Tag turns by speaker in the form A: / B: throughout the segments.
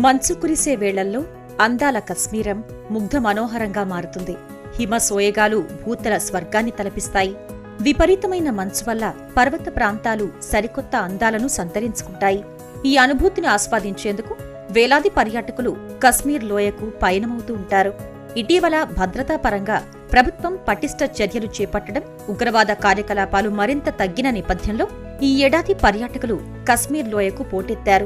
A: మంచు కురిసే వేళల్లో అందాల కశ్మీరం ముగ్ధ మనోహరంగా మారుతుంది హిమ సోయగాలు భూతల స్వర్గాన్ని తలపిస్తాయి విపరీతమైన మంచు వల్ల పర్వత ప్రాంతాలు సరికొత్త అందాలను సంతరించుకుంటాయి ఈ అనుభూతిని ఆస్వాదించేందుకు వేలాది పర్యాటకులు కశ్మీర్ లోయకు పయనమవుతూ ఉంటారు ఇటీవల భద్రతా పరంగా ప్రభుత్వం పటిష్ట చర్యలు చేపట్టడం ఉగ్రవాద కార్యకలాపాలు మరింత తగ్గిన నేపథ్యంలో ఈ ఏడాది పర్యాటకులు కశ్మీర్ లోయకు పోటెత్తారు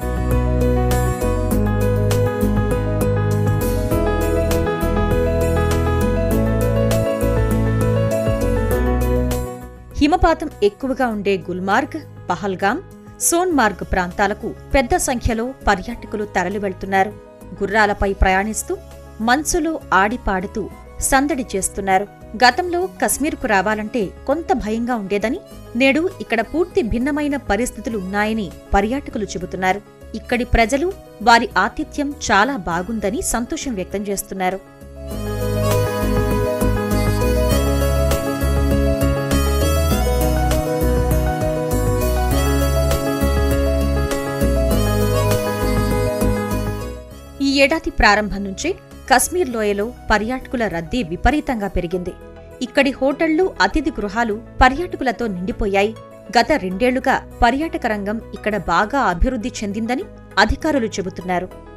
A: హిమపాతం ఎక్కువగా ఉండే గుల్మార్గ్ పహల్గాం సోన్మార్గ్ ప్రాంతాలకు పెద్ద సంఖ్యలో పర్యాటకులు తరలి వెళ్తున్నారు గుర్రాలపై ప్రయాణిస్తూ మంచులో ఆడిపాడుతూ సందడి చేస్తున్నారు గతంలో కశ్మీర్కు రావాలంటే కొంత భయంగా ఉండేదని నేడు ఇక్కడ పూర్తి భిన్నమైన పరిస్థితులు ఉన్నాయని పర్యాటకులు చెబుతున్నారు ఇక్కడి ప్రజలు వారి ఆతిథ్యం చాలా బాగుందని సంతోషం వ్యక్తం చేస్తున్నారు ఈ ఏడాది ప్రారంభం నుంచే కశ్మీర్ లోయలో పర్యాటకుల రద్దీ విపరీతంగా పెరిగింది ఇక్కడి హోటళ్లు అతిథి గృహాలు పర్యాటకులతో నిండిపోయాయి గత రెండేళ్లుగా పర్యాటక రంగం ఇక్కడ బాగా అభివృద్ధి చెందిందని అధికారులు చెబుతున్నారు